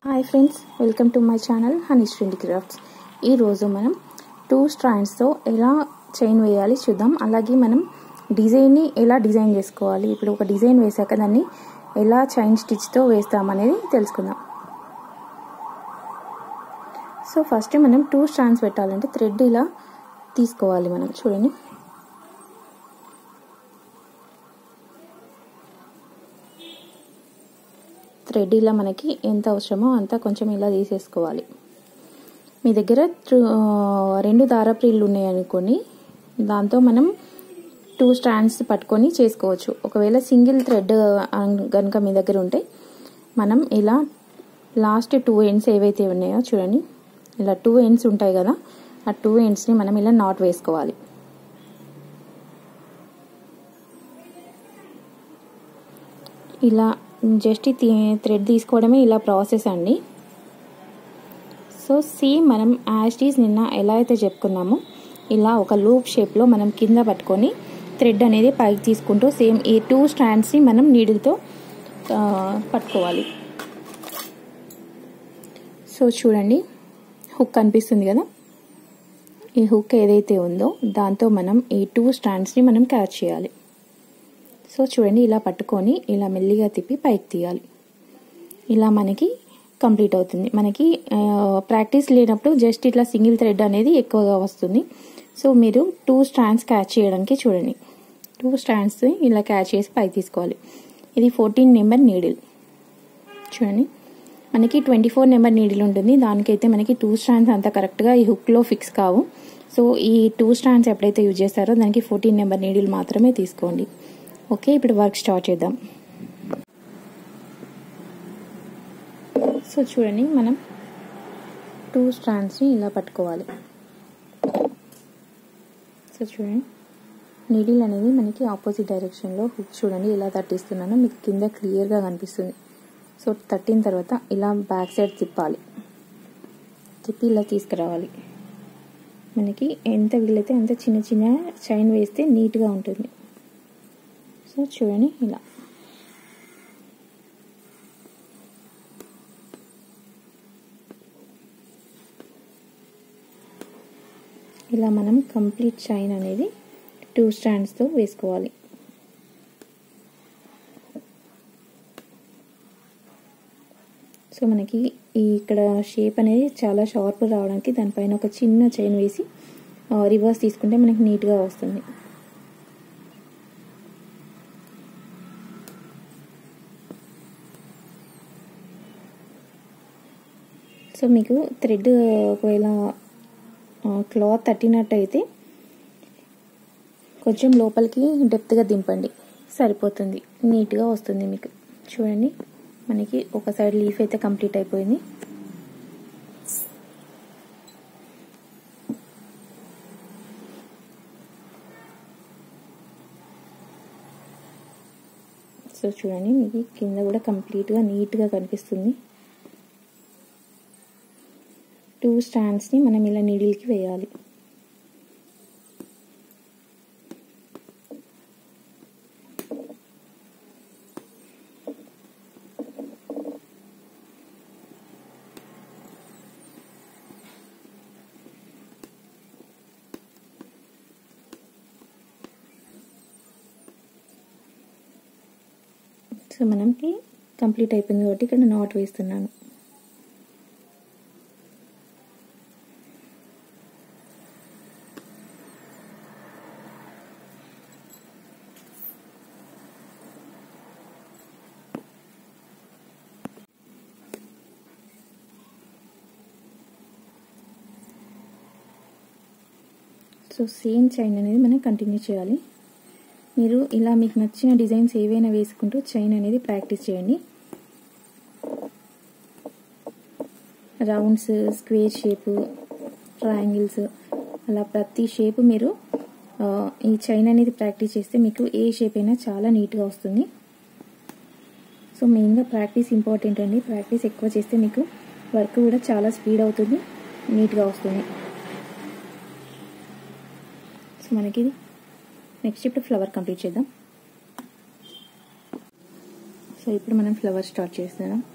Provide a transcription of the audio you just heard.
hi friends welcome to my channel honey trend crafts ఈరోజు మనం two స్ట్రాండ్స్తో ఎలా chain వేయాలి చూద్దాం అలాగే మనం డిజైన్ని ఎలా డిజైన్ చేసుకోవాలి ఇప్పుడు ఒక డిజైన్ వేసాక దాన్ని ఎలా చైన్ స్టిచ్తో వేస్తామనేది తెలుసుకుందాం సో ఫస్ట్ మనం టూ స్ట్రాండ్స్ పెట్టాలంటే థ్రెడ్ ఇలా తీసుకోవాలి మనం చూడండి థ్రెడ్ ఇలా మనకి ఎంత అవసరమో అంత కొంచెం ఇలా తీసేసుకోవాలి మీ దగ్గర రెండు దారప్రీళ్ళు ఉన్నాయనుకోని దాంతో మనం టూ స్టాండ్స్ పట్టుకొని చేసుకోవచ్చు ఒకవేళ సింగిల్ థ్రెడ్ కనుక మీ దగ్గర ఉంటే మనం ఇలా లాస్ట్ టూ ఎండ్స్ ఏవైతే ఉన్నాయో చూడండి ఇలా టూ ఎండ్స్ ఉంటాయి కదా ఆ టూ ఎండ్స్ని మనం ఇలా నాట్ వేసుకోవాలి ఇలా జస్ట్ థ్రెడ్ తీసుకోవడమే ఇలా ప్రాసెస్ అండి సో సేమ్ మనం యాస్టీస్ నిన్న ఎలా అయితే చెప్పుకున్నామో ఇలా ఒక లూప్ షేప్లో మనం కింద పట్టుకొని థ్రెడ్ అనేది పైకి తీసుకుంటూ సేమ్ ఈ టూ స్టాండ్స్ని మనం నీడిల్తో పట్టుకోవాలి సో చూడండి హుక్ కనిపిస్తుంది కదా ఈ హుక్ ఏదైతే ఉందో దాంతో మనం ఈ టూ స్టాండ్స్ని మనం క్యాచ్ చేయాలి సో చూడండి ఇలా పట్టుకొని ఇలా మెల్లిగా తిప్పి పైకి తీయాలి ఇలా మనకి కంప్లీట్ అవుతుంది మనకి ప్రాక్టీస్ లేనప్పుడు జస్ట్ ఇట్లా సింగిల్ థ్రెడ్ అనేది ఎక్కువగా వస్తుంది సో మీరు టూ స్టాండ్స్ క్యాచ్ చేయడానికి చూడండి టూ స్టాండ్స్ ఇలా క్యాచ్ చేసి పైకి తీసుకోవాలి ఇది ఫోర్టీన్ నెంబర్ నీడిల్ చూడండి మనకి ట్వంటీ ఫోర్ నెంబర్ నీడిల్ ఉంటుంది దానికైతే మనకి టూ స్టాండ్స్ అంత కరెక్ట్గా ఈ హుక్లో ఫిక్స్ కావు సో ఈ టూ స్టాండ్స్ ఎప్పుడైతే యూజ్ చేస్తారో దానికి ఫోర్టీన్ నెంబర్ నీడిల్ మాత్రమే తీసుకోండి ఓకే ఇప్పుడు వర్క్ స్టార్ట్ చేద్దాం సో చూడండి మనం టూ స్ట్రాండ్స్ని ఇలా పట్టుకోవాలి సో చూడండి నీడిల్ అనేది మనకి ఆపోజిట్ డైరెక్షన్లో హుక్ చూడండి ఇలా తట్టిస్తున్నానో మీకు కింద క్లియర్గా కనిపిస్తుంది సో తట్టిన తర్వాత ఇలా బ్యాక్ సైడ్ తిప్పాలి తిప్పి ఇలా తీసుకురావాలి మనకి ఎంత వీలైతే అంత చిన్న చిన్న చైన్ వేస్తే నీట్గా ఉంటుంది సో చూడండి ఇలా ఇలా మనం కంప్లీట్ చైన్ అనేది టూ స్టాండ్స్తో వేసుకోవాలి సో మనకి ఈ ఇక్కడ షేప్ అనేది చాలా షార్ప్ రావడానికి దానిపైన ఒక చిన్న చైన్ వేసి రివర్స్ తీసుకుంటే మనకి నీట్గా వస్తుంది సో మీకు థ్రెడ్ ఒకవేళ క్లాత్ తట్టినట్టయితే కొంచెం లోపలికి డెప్త్గా దింపండి సరిపోతుంది నీట్గా వస్తుంది మీకు చూడండి మనకి ఒక సైడ్ లీఫ్ అయితే కంప్లీట్ అయిపోయింది సో చూడండి మీకు కింద కూడా కంప్లీట్గా నీట్గా కనిపిస్తుంది టూ స్టాండ్స్ని మనం ఇలా నీడిల్కి వేయాలి సో మనకి కంప్లీట్ అయిపోయింది కాబట్టి ఇక్కడ నాట్ వేస్తున్నాను సో సేమ్ చైన్ అనేది మనం కంటిన్యూ చేయాలి మీరు ఇలా మీకు నచ్చిన డిజైన్స్ ఏవైనా వేసుకుంటూ చైన్ అనేది ప్రాక్టీస్ చేయండి రౌండ్స్ స్క్వేర్ షేపు ట్రయాంగిల్స్ అలా ప్రతి షేప్ మీరు ఈ చైన్ అనేది ప్రాక్టీస్ చేస్తే మీకు ఏ షేప్ అయినా చాలా నీట్గా వస్తుంది సో మెయిన్గా ప్రాక్టీస్ ఇంపార్టెంట్ అండి ప్రాక్టీస్ ఎక్కువ చేస్తే మీకు వర్క్ కూడా చాలా స్పీడ్ అవుతుంది నీట్గా వస్తుంది సో మనకి నెక్స్ట్ ఇప్పుడు ఫ్లవర్ కంప్లీట్ చేద్దాం సో ఇప్పుడు మనం ఫ్లవర్ స్టార్ట్ చేస్తున్నాం